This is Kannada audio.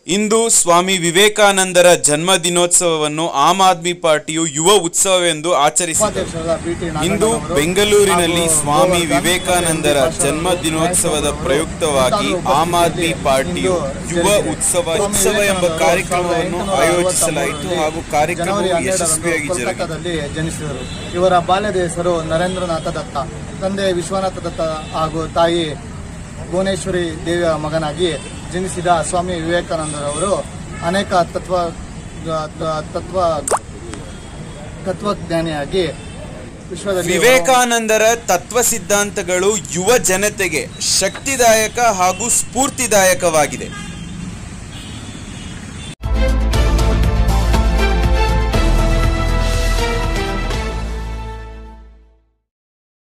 ಇಂದು ಸ್ವಾಮಿ ವಿವೇಕಾನಂದರ ಜನ್ಮ ದಿನೋತ್ಸವವನ್ನು ಆಮ್ ಆದ್ಮಿ ಪಾರ್ಟಿಯು ಯುವ ಉತ್ಸವವೆಂದು ಆಚರಿಸಿದೆ ಉಪಾಧ್ಯಕ್ಷರಾದ ಬಿ ಟಿ ಇಂದು ನಾಗಣ್ಣನವರು ಬೆಂಗಳೂರಿನಲ್ಲಿ ಹಾಗೂ ಸ್ವಾಮಿ ಗೋವಾ ವಿವೇಕಾನಂದರ ಗಾಂಧಿ ಜನ್ಮ ಭಾಷಣವನ್ನು ದಿನೋತ್ಸವದ ನಾಯಕರು ಪ್ರಯುಕ್ತವಾಗಿ ಮತ್ತು ಆಮ್ ಆದ್ಮಿ ಪಾರ್ಟಿಯು ಇಂದು ಯುವ ಜರುಗಿದೆ. ಉತ್ಸವ ಸ್ವಾಮಿ ಉತ್ಸವ ಎಂಬ ವಿವೇಕಾನಂದರು ಕಾರ್ಯಕ್ರಮವನ್ನು ಸಾವಿರದ ಎಂಟುನೂರ ಆಯೋಜಿಸಲಾಯಿತು ಅರವತ್ಮೂರರಲ್ಲಿ ಹಾಗೂ ಕಾರ್ಯಕ್ರಮವು ಜನವರಿ ಹನ್ನೆರಡರಂದು ಯಶಸ್ವಿಯಾಗಿ ಜರುಗಿದೆ ಕೋಲ್ಕತ್ತಾದಲ್ಲಿ ಜನಿಸಿದರು ಇವರ ಬಾಲ್ಯದ ಹೆಸರು ನರೇಂದ್ರನಾಥ ದತ್ತ ತಂದೆ ವಿಶ್ವನಾಥ ದತ್ತ ಹಾಗೂ ತಾಯಿ ಭುವನೇಶ್ವರಿ ದೇವಿಯ ಮಗನಾಗಿ ಜನಿಸಿದ ಸ್ವಾಮಿ ವಿವೇಕಾನಂದರವರು ಅನೇಕ ತತ್ವ ತತ್ವ ತತ್ವಜ್ಞಾನಿಯಾಗಿ ವಿಶ್ವದಲ್ಲಿ ವಿವೇಕಾನಂದರ ತತ್ವ ಸಿದ್ಧಾಂತಗಳು ಯುವ ಜನತೆಗೆ ಶಕ್ತಿದಾಯಕ ಹಾಗೂ ಸ್ಫೂರ್ತಿದಾಯಕವಾಗಿದೆ